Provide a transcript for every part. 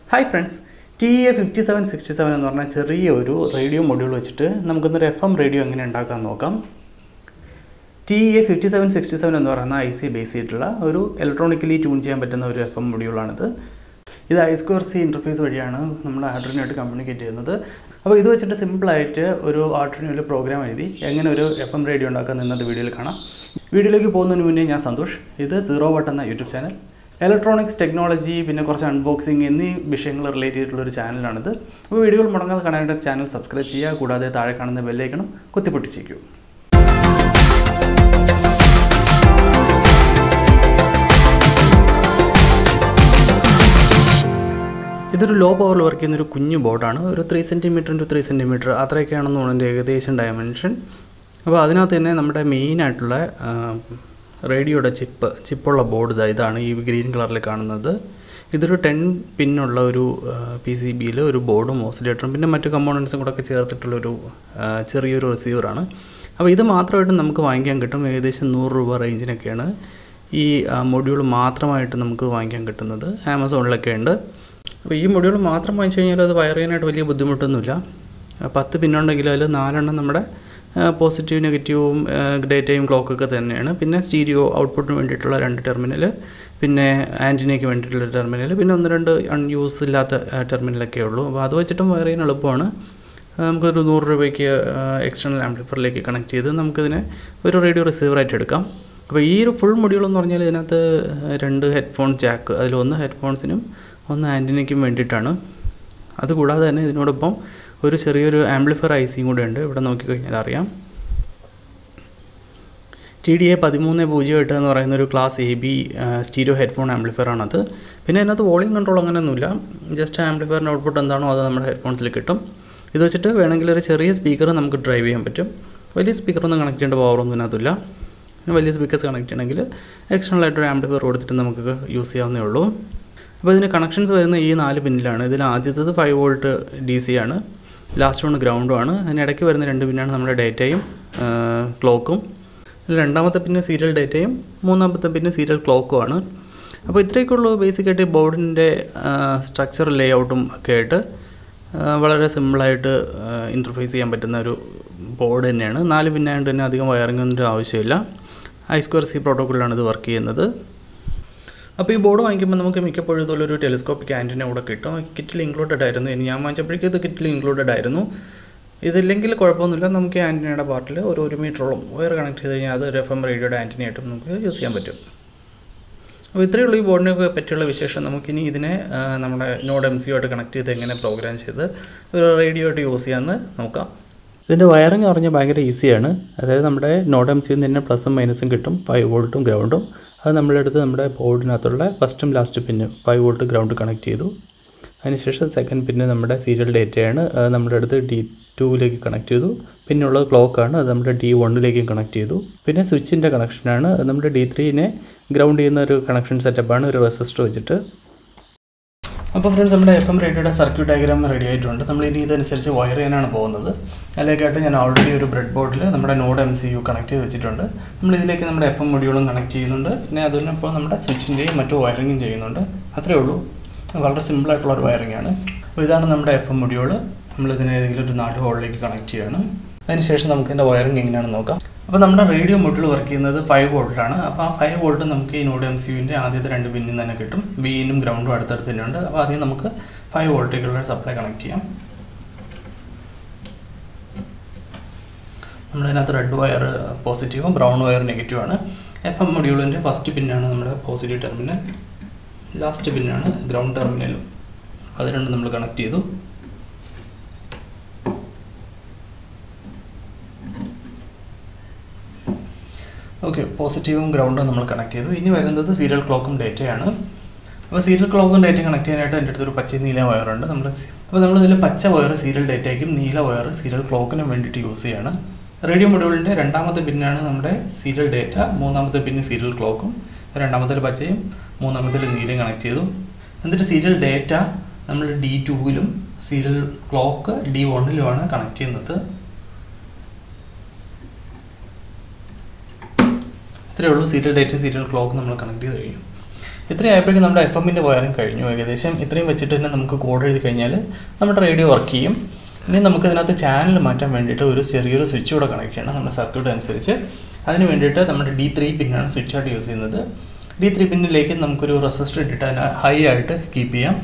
hi friends T A fifty seven sixty seven എന്ന് പറഞ്ഞാൽ ചെറിയ ഒരു റേഡിയോ മൊഡ്യൂൾ വെച്ചിട്ട് നമുക്കൊന്നൊരു എഫ് എം റേഡിയോ എങ്ങനെ ഉണ്ടാക്കാൻ നോക്കാം T A fifty seven sixty seven എന്ന് പറയുന്ന ഐ സി ബേസ് ചെയ്തിട്ടുള്ള ഒരു ഇലക്ട്രോണിക്കലി ട്യൂൺ ചെയ്യാൻ പറ്റുന്ന ഒരു എഫ് എം മൊഡ്യൂളാണിത് ഇത് ഐ സ്ക്വയർ സി ഇൻ്റർഫേസ് വഴിയാണ് നമ്മൾ ആർഡ്രിനായിട്ട് കമ്മ്യൂണിക്കേറ്റ് ചെയ്യുന്നത് അപ്പോൾ ഇത് വെച്ചിട്ട് സിമ്പിളായിട്ട് ഒരു ആർഡ്രിനോയിൽ പ്രോഗ്രാം എഴുതി എങ്ങനെ ഒരു എഫ് എം റേഡിയോ ഉണ്ടാക്കാൻ എന്നത് വീഡിയോയിൽ കാണാം വീഡിയോയിലേക്ക് പോകുന്നതിന് മുന്നേ ഞാൻ സന്തോഷ് ഇത് സീറോ വട്ട് എന്ന യൂട്യൂബ് ചാനൽ ഇലക്ട്രോണിക്സ് ടെക്നോളജി പിന്നെ കുറച്ച് അൺബോക്സിങ് എന്നീ വിഷയങ്ങൾ റിലേറ്റ് ചെയ്തിട്ടുള്ള ഒരു ചാനലാണിത് അപ്പോൾ വീഡിയോകൾ മുടങ്ങാതെ കാണാനായിട്ട് ചാനൽ സബ്സ്ക്രൈബ് ചെയ്യുക കൂടാതെ താഴെ കാണുന്ന ബെല്ലൈക്കണം കുത്തിപ്പൊട്ടിച്ചേക്കൂ ഇതൊരു ലോ പവറിൽ വർക്ക് ചെയ്യുന്ന ഒരു കുഞ്ഞു ബോർഡാണ് ഒരു three centimetre into three centimetre അത്രയൊക്കെയാണെന്ന് തോന്നുന്നു എൻ്റെ ഏകദേശം ഡയമെൻഷൻ അപ്പോൾ അതിനകത്ത് തന്നെ നമ്മുടെ മെയിനായിട്ടുള്ള റേഡിയോയുടെ ചിപ്പ് ചിപ്പുള്ള ബോർഡ് ഇതാ ഇതാണ് ഈ ഗ്രീൻ കളറിൽ കാണുന്നത് ഇതൊരു ടെൻ പിന്നുള്ള ഒരു പി സി ബിയിൽ ഒരു ബോർഡും ഓസിലേറ്ററും പിന്നെ മറ്റു കമ്പോണൻസും കൂടെ ഒക്കെ ചേർത്തിട്ടുള്ളൊരു ആ, ചെറിയൊരു റിസീവറാണ് അപ്പോൾ ഇത് മാത്രമായിട്ട് നമുക്ക് വാങ്ങിക്കാൻ കിട്ടും ഏകദേശം നൂറ് രൂപ റേഞ്ചിനൊക്കെയാണ് ഈ മൊഡ്യൂൾ മാത്രമായിട്ട് നമുക്ക് വാങ്ങിക്കാൻ കിട്ടുന്നത് ആമസോണിലൊക്കെ ഉണ്ട് അപ്പോൾ ഈ മൊഡ്യൂൾ മാത്രം വാങ്ങിച്ചു കഴിഞ്ഞാൽ അത് വയർ ചെയ്യാനായിട്ട് വലിയ ബുദ്ധിമുട്ടൊന്നുമില്ല ആ, പത്ത് പിന്നുണ്ടെങ്കിൽ അതിൽ നാലെണ്ണം നമ്മുടെ പോസിറ്റീവ് നെഗറ്റീവും ഡേറ്റയും ക്ലോക്കൊക്കെ തന്നെയാണ് പിന്നെ സ്റ്റീരിയോ ഔട്ട്പുട്ടിന് വേണ്ടിയിട്ടുള്ള രണ്ട് ടെർമിനൽ പിന്നെ ആൻറ്റിനയ്ക്ക് വേണ്ടിയിട്ടുള്ള ടെർമിനൽ പിന്നെ ഒന്ന് രണ്ട് അൺയൂസ് ഇല്ലാത്ത ടെർമിനലൊക്കെ ഉള്ളൂ അപ്പോൾ അത് വെച്ചിട്ടും വയർ ചെയ്യാൻ എളുപ്പമാണ് ആ, നമുക്കൊരു നൂറ് രൂപയ്ക്ക് എക്സ്റ്റേണൽ ആംപ്ലിഫറിലേക്ക് കണക്ട് ചെയ്ത് നമുക്കിതിനെ ഒരു റേഡിയോ റിസീവറായിട്ട് എടുക്കാം അപ്പോൾ ഈ ഒരു ഫുൾ മൊഡ്യൂൾ എന്ന് പറഞ്ഞാൽ ഇതിനകത്ത് രണ്ട് ഹെഡ്ഫോൺ ജാക്ക് അതിലൊന്ന് ഹെഡ്ഫോൺസിനും ഒന്ന് ആൻറ്റിനയ്ക്കും വേണ്ടിയിട്ടാണ് അതുകൂടാതെ തന്നെ ഇതിനോടൊപ്പം ഒരു ചെറിയൊരു ആംപ്ലിഫയർ ഐ സിയും കൂടെ ഉണ്ട് ഇവിടെ നോക്കിക്കഴിഞ്ഞാൽ അറിയാം ടി ഡി എ പതിമൂന്ന് പൂജ്യം എട്ട് എന്ന് പറയുന്ന ഒരു class A B stereo headphone amplifier ആണത് പിന്നെ അതിനകത്ത് വോളിയം കൺട്രോൾ അങ്ങനെയൊന്നുമില്ല ജസ്റ്റ് ആംപ്ലിഫയറിൻ്റെ ഔട്ട്പുട്ട് എന്താണോ അത് നമ്മുടെ ഹെഡ്ഫോൺസിൽ കിട്ടും ഇത് വെച്ചിട്ട് വേണമെങ്കിൽ ഒരു ചെറിയ സ്പീക്കർ നമുക്ക് ഡ്രൈവ് ചെയ്യാൻ പറ്റും വലിയ സ്പീക്കറൊന്നും കണക്ട് ചെയ്യേണ്ട പവറൊന്നും ഇതിനകത്തില്ല പിന്നെ വലിയ സ്പീക്കേഴ്സ് കണക്ട് ചെയ്യണമെങ്കിൽ എക്സ്റ്റേണൽ ആയിട്ടൊരു ആംപ്ലിഫയർ കൊടുത്തിട്ട് നമുക്ക് യൂസ് ചെയ്യാവുന്നേ ഉള്ളൂ അപ്പോൾ ഇതിന് കണക്ഷൻസ് വരുന്ന ഈ നാല് പിന്നിലാണ് ഇതിൽ ആദ്യത്തേത് ഫൈവ് വോൾട്ട് ഡി സി ആണ് ലാസ്റ്റ് വൺ ഗ്രൗണ്ടും ആണ് അതിനിടയ്ക്ക് വരുന്ന രണ്ട് പിന്നാണ് നമ്മുടെ ഡേറ്റയും ക്ലോക്കും രണ്ടാമത്തെ പിന്നെ സീരിയൽ ഡേറ്റയും മൂന്നാമത്തെ പിന്നെ സീരിയൽ ക്ലോക്കും ആണ് അപ്പോൾ ഇത്രയൊക്കെയുള്ളൂ ബേസിക്കായിട്ട് ബോർഡിൻ്റെ സ്ട്രക്ചർ ലേഔട്ടും ഒക്കെ ആയിട്ട് ആ, വളരെ സിമ്പിളായിട്ട് ഇൻ്റർഫേസ് ചെയ്യാൻ പറ്റുന്ന ഒരു ബോർഡ് തന്നെയാണ് നാല് പിന്നായതുകൊണ്ട് തന്നെ അധികം വയറിംഗ് ഒന്നും ആവശ്യമില്ല ഐ സ്ക്വയർ സി പ്രോട്ടോക്കോളിലാണ് ഇത് വർക്ക് ചെയ്യുന്നത് അപ്പോൾ ഈ ബോർഡ് വാങ്ങിക്കുമ്പോൾ നമുക്ക് മിക്കപ്പോഴും ഇതുപോലെ ഒരു ടെലിസ്കോപ്പിക് ആൻറ്റിന കൂടെ കിട്ടും കിറ്റിൽ ഇൻക്ലൂഡഡ് ആയിരുന്നു ഇനി ഞാൻ വാങ്ങിച്ചപ്പോഴേക്കും ഇത് കിറ്റിൽ ഇൻക്ലൂഡഡ് ആയിരുന്നു ഇതില്ലെങ്കിൽ കുഴപ്പമൊന്നുമില്ല നമുക്ക് ഈ ആൻറ്റിനയുടെ പാർട്ടിൽ ഒരു ഒരു മീറ്ററോളം വയർ കണക്ട് ചെയ്ത് കഴിഞ്ഞാൽ അത് ഒരു എഫ് എം റേഡിയോയുടെ ആൻറ്റിനയായിട്ടും നമുക്ക് യൂസ് ചെയ്യാൻ പറ്റും അപ്പോൾ ഇത്രയേ ഉള്ളൂ ഈ ബോർഡിനെ പറ്റിയുള്ള വിശേഷം നമുക്കിനി ഇതിനെ ആ, നമ്മുടെ നോഡ് എം സിയുമായിട്ട് കണക്ട് ചെയ്ത് എങ്ങനെ പ്രോഗ്രാം ചെയ്ത് ഒരു റേഡിയോ ആയിട്ട് യൂസ് ചെയ്യാമെന്ന് നോക്കാം ഇതിൻ്റെ വയറിംഗ് പറഞ്ഞാൽ ഭയങ്കര ഈസിയാണ് അതായത് നമ്മുടെ നോഡ് എം സിയിൽ തന്നെ പ്ലസും മൈനസും കിട്ടും ഫൈവ് വോൾട്ടും ഗ്രൗണ്ടും അത് നമ്മളെടുത്ത് നമ്മുടെ ബോർഡിനകത്തുള്ള ഫസ്റ്റും ലാസ്റ്റ് പിന്നും ഫൈവ് വോൾട്ട് ഗ്രൗണ്ട് കണക്ട് ചെയ്തു അതിനുശേഷം സെക്കൻഡ് പിന്നെ നമ്മുടെ സീരിയൽ ഡേറ്റയാണ് അത് നമ്മുടെ അടുത്ത് ഡി ടുവിലേക്ക് കണക്ട് ചെയ്തു പിന്നെ ഉള്ളത് ക്ലോക്കാണ് അത് നമ്മുടെ ഡി വണ്ണിലേക്ക് കണക്ട് ചെയ്തു പിന്നെ സ്വിച്ചിൻ്റെ കണക്ഷനാണ് അത് നമ്മുടെ ഡി ത്രീനെ ഗ്രൗണ്ട് ചെയ്യുന്ന ഒരു കണക്ഷൻ സെറ്റപ്പാണ് ഒരു റെസിസ്റ്റർ വെച്ചിട്ട് അപ്പോൾ ഫ്രണ്ട്സ് നമ്മുടെ എഫ് എം റേഡിയോയുടെ സർക്യൂട്ട് ഡയഗ്രാം റെഡി ആയിട്ടുണ്ട് നമ്മൾ ഇനി ഇതനുസരിച്ച് വയർ ചെയ്യാനാണ് പോകുന്നത് അതിലേക്കായിട്ട് ഞാൻ ഓൾറെഡി ഒരു ബ്രെഡ് ബോർഡിൽ നമ്മുടെ node M C U connect ചെയ്ത് വെച്ചിട്ടുണ്ട് നമ്മൾ ഇതിലേക്ക് നമ്മുടെ എഫ് എം മൊഡ്യൂളും കണക്ട് ചെയ്യുന്നുണ്ട് പിന്നെ അതിനൊപ്പം നമ്മുടെ സ്വിച്ചിൻ്റെയും മറ്റു വയറിങ്ങും ചെയ്യുന്നുണ്ട് അത്രേ ഉള്ളൂ വളരെ സിമ്പിളായിട്ടുള്ള ഒരു വയറിംഗ് ആണ് അപ്പോൾ ഇതാണ് നമ്മുടെ എഫ് എം മൊഡ്യൂള് നമ്മളിതിനെ ഏതെങ്കിലും ഒരു നാല് ഹോളിലേക്ക് കണക്ട് ചെയ്യണം അതിനുശേഷം നമുക്ക് ഇതിൻ്റെ വയറിംഗ് എങ്ങനെയാണെന്ന് നോക്കാം അപ്പോൾ നമ്മുടെ റേഡിയോ മൊഡ്യൂൾ വർക്ക് ചെയ്യുന്നത് ഫൈവ് വോൾട്ടാണ് അപ്പോൾ ആ ഫൈവ് വോൾട്ട് നമുക്ക് ഈ നോഡ് എം സിയുവിൻ്റെ ആദ്യത്തെ രണ്ട് പിന്നിൽ തന്നെ കിട്ടും ബിയിനും ഗ്രൗണ്ടും അടുത്തടുത്ത് തന്നെയുണ്ട് അപ്പോൾ ആദ്യം നമുക്ക് ഫൈവ് വോൾട്ടേക്കുള്ള സപ്ലൈ കണക്ട് ചെയ്യാം നമ്മളതിനകത്ത് റെഡ് വയർ പോസിറ്റീവും ബ്രൗൺ വയർ നെഗറ്റീവാണ് എഫ് എം മൊഡ്യൂളിൻ്റെ ഫസ്റ്റ് പിന്നാണ് നമ്മുടെ പോസിറ്റീവ് ടെർമിനൽ ലാസ്റ്റ് പിന്നാണ് ഗ്രൗണ്ട് ടെർമിനലും അത് രണ്ടും നമ്മൾ കണക്ട് ചെയ്തു ഓക്കെ പോസിറ്റീവും ഗ്രൗണ്ടും നമ്മൾ കണക്ട് ചെയ്തു ഇനി വരുന്നത് സീരിയൽ ക്ലോക്കും ഡേറ്റയാണ് അപ്പോൾ സീരിയൽ ക്ലോക്കും ഡേറ്റ കണക്ട് ചെയ്യാനായിട്ട് എൻ്റെ അടുത്തൊരു പച്ച നീല വയറുണ്ട് നമ്മൾ അപ്പോൾ നമ്മളിതിൽ പച്ച വയർ സീരിയൽ ഡേറ്റയ്ക്കും നീല വയർ സീരിയൽ ക്ലോക്കിനും വേണ്ടിയിട്ട് യൂസ് ചെയ്യാണ് റേഡിയോ മൊഡ്യൂളിൻ്റെ രണ്ടാമത്തെ പിന്നാണ് നമ്മുടെ സീരിയൽ ഡേറ്റ മൂന്നാമത്തെ പിന്ന് സീരിയൽ ക്ലോക്കും രണ്ടാമത്തെ പച്ചയും മൂന്നാമത്തെ നീലയും കണക്ട് ചെയ്തു എന്നിട്ട് സീരിയൽ ഡേറ്റ നമ്മൾ ഡി ടുവിലും സീരിയൽ ക്ലോക്ക് ഡി വണ്ണിലുമാണ് കണക്ട് ചെയ്യുന്നത് ഇത്രയേ ഉള്ളൂ സീരിയൽ ഡേറ്റും സീരിയൽ ക്ലോക്ക് നമ്മൾ കണക്ട് ചെയ്ത് കഴിഞ്ഞു ഇത്രയും ആയപ്പോഴേക്കും നമ്മുടെ എഫ് എമ്മിൻ്റെ വയറിങ് കഴിഞ്ഞു ഏകദേശം ഇത്രയും വെച്ചിട്ട് തന്നെ നമുക്ക് കോഡ് എഴുതി കഴിഞ്ഞാൽ നമ്മുടെ റേഡിയോ വർക്ക് ചെയ്യും ഇനി നമുക്ക് ഇതിനകത്ത് ചാനൽ മാറ്റാൻ വേണ്ടിയിട്ട് ഒരു ചെറിയൊരു സ്വിച്ച് കൂടെ കണക്ട് ചെയ്യണം നമ്മുടെ സർക്യൂട്ട് അനുസരിച്ച് അതിന് വേണ്ടിയിട്ട് നമ്മുടെ ഡി ത്രീ പിന്നാണ് സ്വിച്ചായിട്ട് യൂസ് ചെയ്യുന്നത് ഡി ത്രീ പിന്നിലേക്ക് നമുക്കൊരു റെസിസ്റ്റർ ഇട്ടിട്ട് അതിനെ ഹൈ ആയിട്ട് കീപ്പ് ചെയ്യാം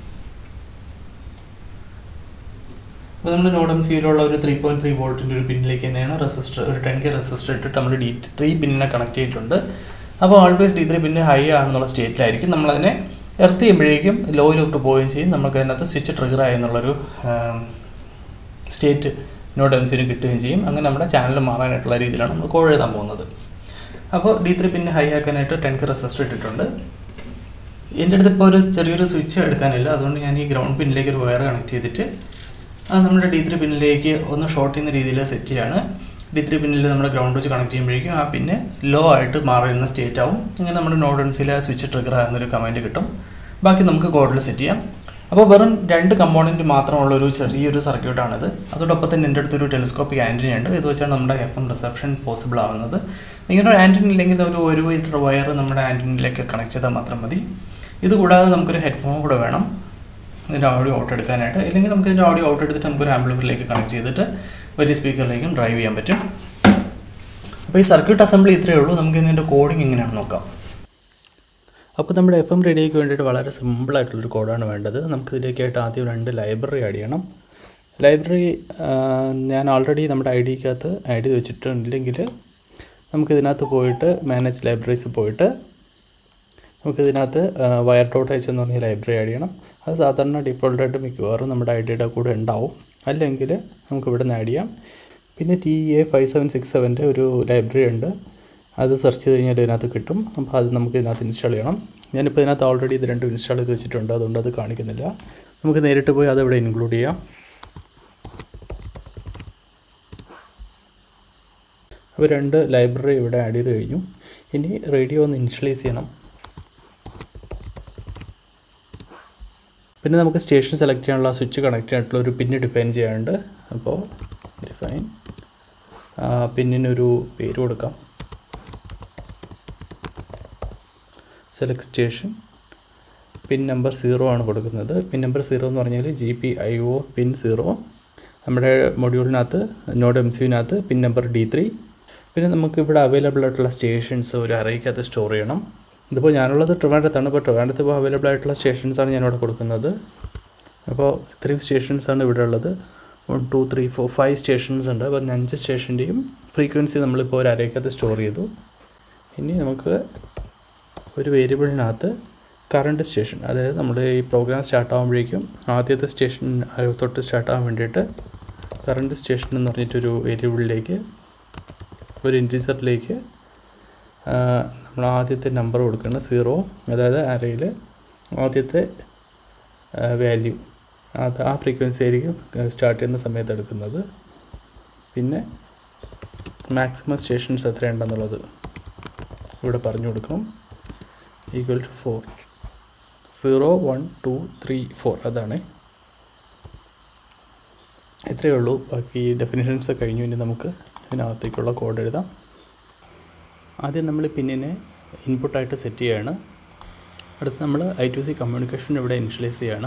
അപ്പോൾ നമ്മൾ നോഡം സീലുള്ള ഒരു ത്രീ പോയിൻറ്റ് ത്രീ വോൾട്ടിൻ്റെ ഒരു പിന്നിലേക്ക് തന്നെയാണ് റെസിസ്റ്റർ ഒരു ടെൻ കെ റെസിസ്റ്റർ ഇട്ടിട്ട് നമ്മൾ ഡി ത്രീ പിന്നിനെ കണക്ട് ചെയ്തിട്ടുണ്ട് അപ്പോൾ ഓൾവേസ് ഡി ത്രീ പിന്നെ ഹൈ ആണെന്നുള്ള സ്റ്റേറ്റിലായിരിക്കും നമ്മളതിനെ എർത്ത് ചെയ്യുമ്പോഴേക്കും ലോയിലോട്ട് പോവുകയും ചെയ്യും നമുക്ക് അതിനകത്ത് സ്വിച്ച് ട്രിഗർ ആയി എന്നുള്ളൊരു സ്റ്റേറ്റ് നോട്ട് എംസിന് കിട്ടുകയും ചെയ്യും അങ്ങനെ നമ്മുടെ ചാനൽ മാറാനായിട്ടുള്ള രീതിയിലാണ് നമ്മൾ കോഡ് എഴുതാൻ പോകുന്നത് അപ്പോൾ ഡി ത്രീ പിന്നെ ഹൈ ആക്കാനായിട്ട് ടെൻ കെ റെസിസ്റ്റർ ഇട്ടിട്ടുണ്ട് എൻ്റെ അടുത്ത് ഇപ്പോൾ ഒരു ചെറിയൊരു സ്വിച്ച് എടുക്കാനില്ല അതുകൊണ്ട് ഞാൻ ഈ ഗ്രൗണ്ട് പിന്നിലേക്ക് ഒരു വയർ കണക്ട് ചെയ്തിട്ട് അത് നമ്മുടെ ഡി ത്രീ പിന്നിലേക്ക് ഒന്ന് ഷോർട്ട് ചെയ്യുന്ന രീതിയിൽ സെറ്റ് ചെയ്യാണ് ഡി ത്രീ പിന്നിൽ നമ്മൾ ഗ്രൗണ്ട് വെച്ച് കണക്ട് ചെയ്യുമ്പോഴേക്കും ആ പിന്നെ ലോ ആയിട്ട് മാറുന്ന സ്റ്റേറ്റ് ആവും ഇങ്ങനെ നമ്മുടെ നോഡൻസിലെ സ്വിച്ച് ട്രിഗർ ആകുന്നൊരു കമൻറ്റ് കിട്ടും ബാക്കി നമുക്ക് കോഡിൽ സെറ്റ് ചെയ്യാം അപ്പോൾ വെറും രണ്ട് കമ്പോണൻറ്റ് മാത്രമുള്ള ഒരു ചെറിയൊരു സർക്യൂട്ടാണിത് അതോടൊപ്പം തന്നെ എൻ്റെ അടുത്തൊരു ടെലിസ്കോപ്പിക് ആൻറ്റിനി ഉണ്ട് ഇത് വെച്ചാണ് നമ്മുടെ എഫ് എം റിസപ്ഷൻ പോസിബിൾ ആവുന്നത് ഇങ്ങനെ ഒരു ആൻറ്റിനി ഇല്ലെങ്കിൽ ഒരു ഒരു മീറ്റർ വയർ നമ്മുടെ ആൻറ്റിനിലേക്ക് കണക്ട് ചെയ്താൽ മാത്രം മതി ഇത് കൂടാതെ നമുക്കൊരു ഹെഡ്ഫോൺ കൂടെ വേണം ഇതിൻ്റെ ഓഡിയോ ഔട്ട് എടുക്കാനായിട്ട് ഇല്ലെങ്കിൽ നമുക്ക് ഇതിൻ്റെ ഓഡിയോ ഔട്ട് എടുത്തിട്ട് നമുക്കൊരു ആംപ്ലിഫറിലേക്ക് കണക്ട് ചെയ്തിട്ട് വലിയ സ്പീക്കറിലേക്കും ഡ്രൈവ് ചെയ്യാൻ പറ്റും അപ്പോൾ ഈ സർക്യൂട്ട് അസംബ്ലി ഇത്രയേ ഉള്ളൂ നമുക്ക് ഇതിൻ്റെ കോഡിങ് എങ്ങനെയാണെന്ന് നോക്കാം അപ്പോൾ നമ്മുടെ എഫ് എം റേഡിയോയ്ക്ക് വേണ്ടിയിട്ട് വളരെ സിമ്പിളായിട്ടുള്ളൊരു കോഡാണ് വേണ്ടത് നമുക്കിതിലേക്കായിട്ട് ആദ്യം രണ്ട് ലൈബ്രറി ആഡ് ചെയ്യണം ലൈബ്രറി ഞാൻ ഓൾറെഡി നമ്മുടെ ഐ ഡിക്കകത്ത് ആഡ് ചെയ്ത് വെച്ചിട്ടുണ്ടെങ്കിൽ നമുക്കിതിനകത്ത് പോയിട്ട് മാനേജ് ലൈബ്രറീസ് പോയിട്ട് നമുക്കിതിനകത്ത് വയർ ഡോട്ട് എച്ച് എന്ന് പറഞ്ഞ ലൈബ്രറി ആഡ് ചെയ്യണം അത് സാധാരണ ഡിഫോൾട്ടായിട്ട് മിക്കവാറും നമ്മുടെ ഐ ഡിയുടെ കൂടെ ഉണ്ടാവും അല്ലെങ്കിൽ നമുക്ക് ഇവിടെ നിന്ന് ആഡ് ചെയ്യാം പിന്നെ T A five seven six സെവൻ്റെ ഒരു ലൈബ്രറി ഉണ്ട് അത് സെർച്ച് ചെയ്ത് കഴിഞ്ഞാൽ ഇതിനകത്ത് കിട്ടും അപ്പോൾ അത് നമുക്ക് ഇതിനകത്ത് ഇൻസ്റ്റാൾ ചെയ്യണം ഞാനിപ്പോൾ ഇതിനകത്ത് ഓൾറെഡി ഇത് രണ്ടും ഇൻസ്റ്റാൾ ചെയ്ത് വെച്ചിട്ടുണ്ട് അതുകൊണ്ട് അത് കാണിക്കുന്നില്ല നമുക്ക് നേരിട്ട് പോയി അത് ഇവിടെ ഇൻക്ലൂഡ് ചെയ്യാം അപ്പോൾ രണ്ട് ലൈബ്രറി ഇവിടെ ആഡ് ചെയ്ത് കഴിഞ്ഞു ഇനി റേഡിയോ ഒന്ന് ഇൻഷ്യലൈസ് ചെയ്യണം പിന്നെ നമുക്ക് സ്റ്റേഷൻ സെലക്ട് ചെയ്യാനുള്ള സ്വിച്ച് കണക്ട് ചെയ്യാനായിട്ടുള്ള ഒരു പിന്ന് ഡിഫൈൻ ചെയ്യാനുണ്ട് അപ്പോൾ ഡിഫൈൻ പിന്നിനൊരു പേര് കൊടുക്കാം select station pin number zero ആണ് കൊടുക്കുന്നത് പിൻ നമ്പർ സീറോ എന്ന് പറഞ്ഞാൽ G P I O pin zero നമ്മുടെ മൊഡ്യൂളിനകത്ത് നോഡ് എം സിനകത്ത് പിൻ നമ്പർ ഡി ത്രീ പിന്നെ നമുക്ക് ഇവിടെ അവൈലബിൾ ആയിട്ടുള്ള സ്റ്റേഷൻസ് ഒരു അറേക്കകത്ത് സ്റ്റോർ ചെയ്യണം ഇതിപ്പോൾ ഞാനുള്ളത് ട്രിവാൻഡ്രത്താണ് ഇപ്പോൾ ട്രിവാൻഡ്രത്ത് ഇപ്പോൾ അവൈലബിൾ ആയിട്ടുള്ള സ്റ്റേഷൻസാണ് ഞാനിവിടെ കൊടുക്കുന്നത് അപ്പോൾ ഇത്രയും സ്റ്റേഷൻസാണ് ഇവിടെ ഉള്ളത് one two three four five stations ഉണ്ട് അപ്പോൾ അഞ്ച് സ്റ്റേഷൻ്റെയും ഫ്രീക്വൻസി നമ്മളിപ്പോൾ ഒരു അരയ്ക്കകത്ത് സ്റ്റോർ ചെയ്തു ഇനി നമുക്ക് ഒരു വേരിയബിളിനകത്ത് കറണ്ട് സ്റ്റേഷൻ അതായത് നമ്മുടെ ഈ പ്രോഗ്രാം സ്റ്റാർട്ട് ആകുമ്പോഴേക്കും ആദ്യത്തെ സ്റ്റേഷൻ തൊട്ട് സ്റ്റാർട്ട് ആകാൻ വേണ്ടിയിട്ട് കറണ്ട് സ്റ്റേഷൻ എന്ന് പറഞ്ഞിട്ടൊരു വേരിയബിളിലേക്ക് ഒരു ഇൻറ്റീസറിലേക്ക് നമ്മൾ ആദ്യത്തെ നമ്പർ കൊടുക്കുന്നത് സീറോ അതായത് അരയിൽ ആദ്യത്തെ വാല്യൂ അത് ആ ഫ്രീക്വൻസി ആയിരിക്കും സ്റ്റാർട്ട് ചെയ്യുന്ന സമയത്ത് എടുക്കുന്നത് പിന്നെ മാക്സിമം സ്റ്റേഷൻസ് എത്രയുണ്ടെന്നുള്ളത് ഇവിടെ പറഞ്ഞു കൊടുക്കണം equal to four zero one two three four അതാണ് ഇത്രയേ ഉള്ളൂ ബാക്കി ഡെഫിനിഷൻസ് കഴിഞ്ഞു ഇനി നമുക്ക് ഇതിനകത്തേക്കുള്ള കോഡ് എഴുതാം ആദ്യം നമ്മൾ പിന്നിനെ ഇൻപുട്ടായിട്ട് സെറ്റ് ചെയ്യുകയാണ് അടുത്ത് നമ്മൾ ഐ ടു സി കമ്മ്യൂണിക്കേഷൻ ഇവിടെ ഇനിഷ്യലൈസ് ചെയ്യുകയാണ്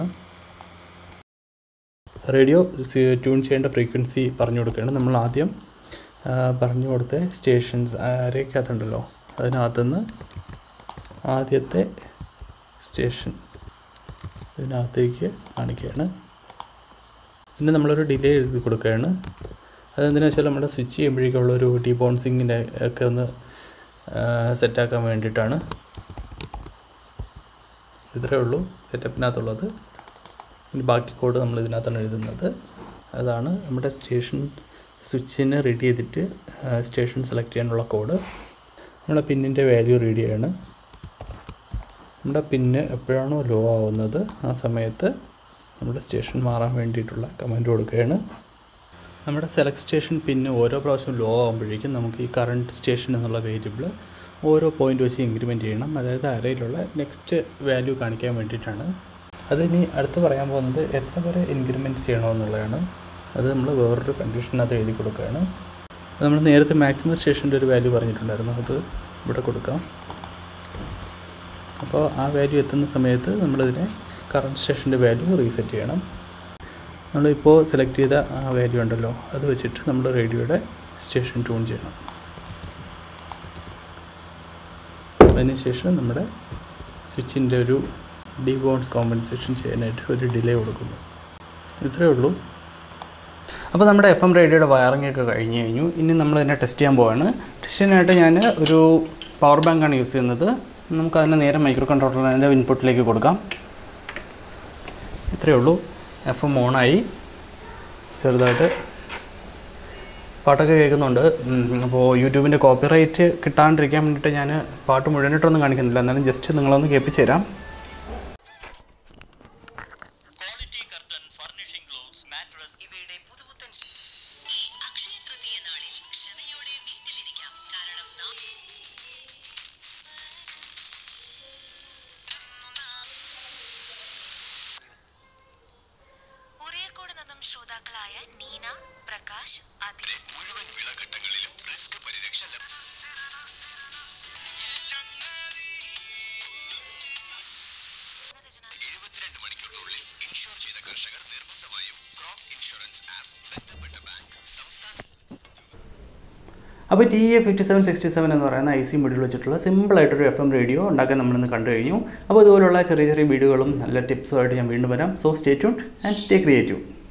റേഡിയോ ട്യൂൺ ചെയ്യേണ്ട ഫ്രീക്വൻസി പറഞ്ഞു കൊടുക്കുകയാണ് നമ്മൾ ആദ്യം പറഞ്ഞു കൊടുത്ത സ്റ്റേഷൻസ് അരയ്ക്കകത്തുണ്ടല്ലോ അതിനകത്തുനിന്ന് ആദ്യത്തെ സ്റ്റേഷൻ ഇതിനകത്തേക്ക് കാണിക്കുകയാണ് പിന്നെ നമ്മളൊരു ഡിലേ എഴുതി കൊടുക്കുകയാണ് അതെന്തിനാ വെച്ചാൽ നമ്മുടെ സ്വിച്ച് ചെയ്യുമ്പോഴേക്കുള്ള ഒരു ഡീബോൺസിങ്ങിൻ്റെ ഒക്കെ ഒന്ന് സെറ്റാക്കാൻ വേണ്ടിയിട്ടാണ് ഇത്രയേ ഉള്ളൂ സെറ്റപ്പിനകത്തുള്ളത് ഇനി ബാക്കി കോഡ് നമ്മൾ ഇതിനകത്താണ് എഴുതുന്നത് അതാണ് നമ്മുടെ സ്റ്റേഷൻ സ്വിച്ചിനെ റെഡി ചെയ്തിട്ട് സ്റ്റേഷൻ സെലക്ട് ചെയ്യാനുള്ള കോഡ് നമ്മുടെ പിന്നിൻ്റെ വാല്യൂ റീഡ് ചെയ്യാണ് നമ്മുടെ പിന്ന് എപ്പോഴാണോ ലോ ആവുന്നത് ആ സമയത്ത് നമ്മുടെ സ്റ്റേഷൻ മാറാൻ വേണ്ടിയിട്ടുള്ള കമൻറ്റ് കൊടുക്കുകയാണ് നമ്മുടെ സെലക്ട് സ്റ്റേഷൻ പിന്നെ ഓരോ പ്രാവശ്യം ലോ ആകുമ്പോഴേക്കും നമുക്ക് ഈ കറണ്ട് സ്റ്റേഷൻ എന്നുള്ള വേരിയബിൾ ഓരോ പോയിൻ്റ് വെച്ച് ഇൻക്രിമെൻറ്റ് ചെയ്യണം അതായത് അരയിലുള്ള നെക്സ്റ്റ് വാല്യൂ കാണിക്കാൻ വേണ്ടിയിട്ടാണ് അതിനി അടുത്ത് പറയാൻ പോകുന്നത് എത്ര വരെ ഇൻക്രിമെൻറ്റ് ചെയ്യണമെന്നുള്ളതാണ് അത് നമ്മൾ വേറൊരു കണ്ടീഷനകത്ത് എഴുതി കൊടുക്കുകയാണ് നമ്മൾ നേരത്തെ മാക്സിമം സ്റ്റേഷൻ്റെ ഒരു വാല്യൂ പറഞ്ഞിട്ടുണ്ടായിരുന്നു അത് ഇവിടെ കൊടുക്കാം അപ്പോൾ അപ്പോൾ ആ വാല്യൂ എത്തുന്ന സമയത്ത് നമ്മളിതിനെ കറണ്ട് സ്റ്റേഷൻ്റെ വാല്യൂ റീസെറ്റ് ചെയ്യണം നമ്മളിപ്പോൾ സെലക്ട് ചെയ്ത ആ വാല്യൂ ഉണ്ടല്ലോ അത് വെച്ചിട്ട് നമ്മൾ റേഡിയോയുടെ സ്റ്റേഷൻ ട്യൂൺ ചെയ്യണം അതിനുശേഷം നമ്മുടെ സ്വിച്ചിൻ്റെ ഒരു ഡിബോൺസ് കോമ്പൻസേഷൻ ചെയ്യാനായിട്ട് ഒരു ഡിലേ കൊടുക്കുന്നു ഇത്രയേ ഉള്ളൂ അപ്പോൾ നമ്മുടെ എഫ് എം റേഡിയോയുടെ വയറിംഗ് ഒക്കെ കഴിഞ്ഞ് കഴിഞ്ഞു ഇനി നമ്മൾ ഇതിനെ ടെസ്റ്റ് ചെയ്യാൻ പോവാണ് ടെസ്റ്റ് ചെയ്യാനായിട്ട് ഞാൻ ഒരു പവർ ബാങ്കാണ് യൂസ് ചെയ്യുന്നത് നമുക്ക് അതിനെ നേരെ മൈക്രോ കൺട്രോളറിൻ്റെ ഇൻപുട്ടിലേക്ക് കൊടുക്കാം ഇത്രയേ ഉള്ളൂ എഫ് എം ഓണായി ചെറുതായിട്ട് പാട്ടൊക്കെ കേൾക്കുന്നുണ്ട് അപ്പോൾ യൂട്യൂബിൻ്റെ കോപ്പിറൈറ്റ് കിട്ടാണ്ടിരിക്കാൻ വേണ്ടിയിട്ട് ഞാൻ പാട്ട് മുഴുവനായിട്ടൊന്നും കാണിക്കുന്നില്ല എന്നാലും ജസ്റ്റ് നിങ്ങളൊന്ന് കേൾപ്പിച്ച് തരാം quality curtain furnishing clothes mattress ഇവയുടെ പുതുപുത്തൻ ഈ അക്ഷയ തൃതീയ നാളിൽ ക്ഷമയോടെ വീട്ടിലിരിക്കാം കാരണം നാം ഉറിയക്കോട് നിന്നും ശ്രോതാക്കളായ നീന പ്രകാശ് അതി മുഴുവൻ വിളഘട്ടങ്ങളിലും റിസ്ക് പരിരക്ഷ രചന എഴുപത്തിരണ്ട് മണിക്കൂറിനുള്ളിൽ ഇൻഷുർ ചെയ്ത കർഷകർ നിർബന്ധമായും ക്രോപ്പ് ഇൻഷുറൻസ് ആപ്പ് ബന്ധപ്പെട്ട ബാങ്ക് സംസ്ഥാന അപ്പോൾ T A fifty seven sixty seven എന്ന് പറയുന്ന ഐ സി മൊഡ്യൂൾ വെച്ചിട്ടുള്ള സിമ്പിളായിട്ടൊരു എഫ് എം റേഡിയോ ഉണ്ടാക്കാൻ നമ്മളിന്ന് കണ്ടു കഴിഞ്ഞു അപ്പോൾ ഇതുപോലുള്ള ചെറിയ ചെറിയ വീഡിയോകളും നല്ല ടിപ്സുമായിട്ട് ഞാൻ വീണ്ടും വരാം so stay tune and stay creative